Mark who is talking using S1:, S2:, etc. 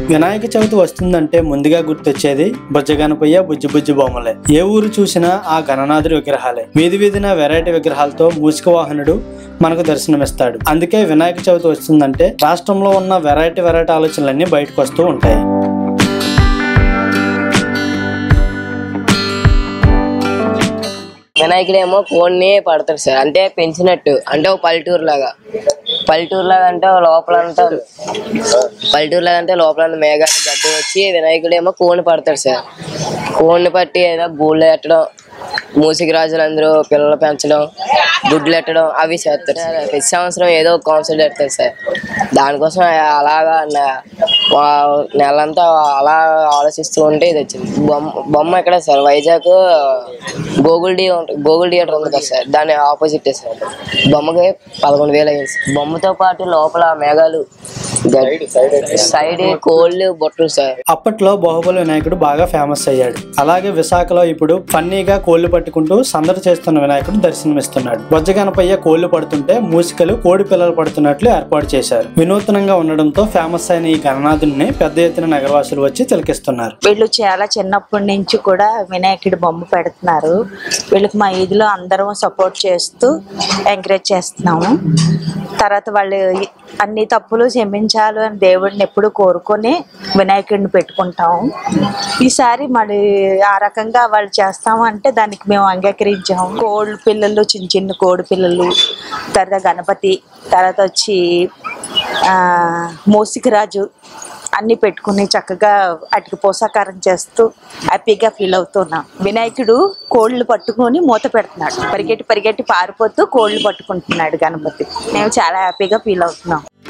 S1: వినాయక చవితి వస్తుందంటే ముందుగా గుర్తొచ్చేది బుజ్జగనపయ్య బుజ్జి బుజ్జి బొమ్మలే ఏ ఊరు చూసినా ఆ గణనాథుడి విగ్రహాలే వీధి వీధిన వెరైటీ విగ్రహాలతో మూసిక వాహనుడు మనకు దర్శనమిస్తాడు అందుకే వినాయక చవితి వస్తుందంటే రాష్ట్రంలో ఉన్న వెరైటీ వెరైటీ ఆలోచనలన్నీ బయటకు వస్తూ ఉంటాయి
S2: వినాయకుడేమో కోడిని పడతాడు సార్ అంటే పెంచినట్టు అంటే ఒక పల్లెటూరు లాగా పల్లెటూరు లాగా అంటే లోపల అంతా పల్లెటూరు లాగా అంటే లోపల అంతా మేఘాలు గడ్డి వచ్చి వినాయకుడేమో కోడిని పడతాడు సార్ కోడిని పట్టి ఏదో గూళ్ళు ఎట్టడం మూసిక రాజులందరూ పిల్లలు పెంచడం గుడ్లు ఎట్టడం అవి చేస్తారు సార్ ప్రతి సంవత్సరం ఏదో ఒక కాన్సర్ట్ పెడతారు సార్ దానికోసం అలాగా న- వా- నెలంతా అలా ఆలోచిస్తూ ఉంటే ఇది వచ్చింది బొమ్మ బొమ్మ ఎక్కడ సార్ వైజాగ్ గోగుల్ డి ఉంట- గోగుల్ థియేటర్ ఉంది కదా సార్ దాని ఆపోజిట్ సార్ బొమ్మకి పదకొండు వేలు అయింది సార్. బొమ్మతో పాటు లోపల మేఘాలు సైడ్ కోళ్ళు బొట్టలు సార్
S1: అప్పట్లో బాహుబలి వినాయకుడు బాగా ఫేమస్ అయ్యాడు అలాగే విశాఖలో ఇప్పుడు ఫన్నీగా కోళ్లు పట్టుకుంటూ సందడి చేస్తున్న వినాయకుడు దర్శనమిస్తున్నాడు బొజ్జ గణపయ్య కోళ్లు పడుతుంటే మూసికలు కోడి పిల్లలు పడుతున్నట్లు ఏర్పాటు చేశారు వినూత్నంగా ఉండడంతో ఫేమస్ అయిన ఈ గణనాథుని పెద్ద ఎత్తున నగరవాసులు వచ్చి తిలకిస్తున్నారు
S3: వీళ్ళు చాలా చిన్నప్పటి నుంచి కూడా వినాయకుడి బొమ్మ పెడుతున్నారు వీళ్ళకి మా ఈదిలో అందరం సపోర్ట్ చేస్తూ ఎంకరేజ్ చేస్తున్నాము తర్వాత వాళ్ళు అన్ని తప్పులు క్షమించాలి అని దేవుడిని ఎప్పుడు కోరుకొని వినాయకుడిని పెట్టుకుంటాము ఈసారి మరి ఆ రకంగా వాళ్ళు చేస్తాము అంటే దానికి మేము అంగీకరించాము కోడి పిల్లలు చిన్న చిన్న కోడి పిల్లలు తర్వాత గణపతి తర్వాత వచ్చి ఆ, మూసికరాజు అన్ని పెట్టుకుని చక్కగా వాటికి పోషాకారం చేస్తూ హ్యాపీగా ఫీల్ అవుతున్నాం వినాయకుడు కోళ్ళు పట్టుకొని మూత పెడుతున్నాడు పరిగెట్టి పరిగెట్టి పారిపోతూ కోళ్ళు పట్టుకుంటున్నాడు గణపతి మేము చాలా హ్యాపీగా ఫీల్ అవుతున్నాం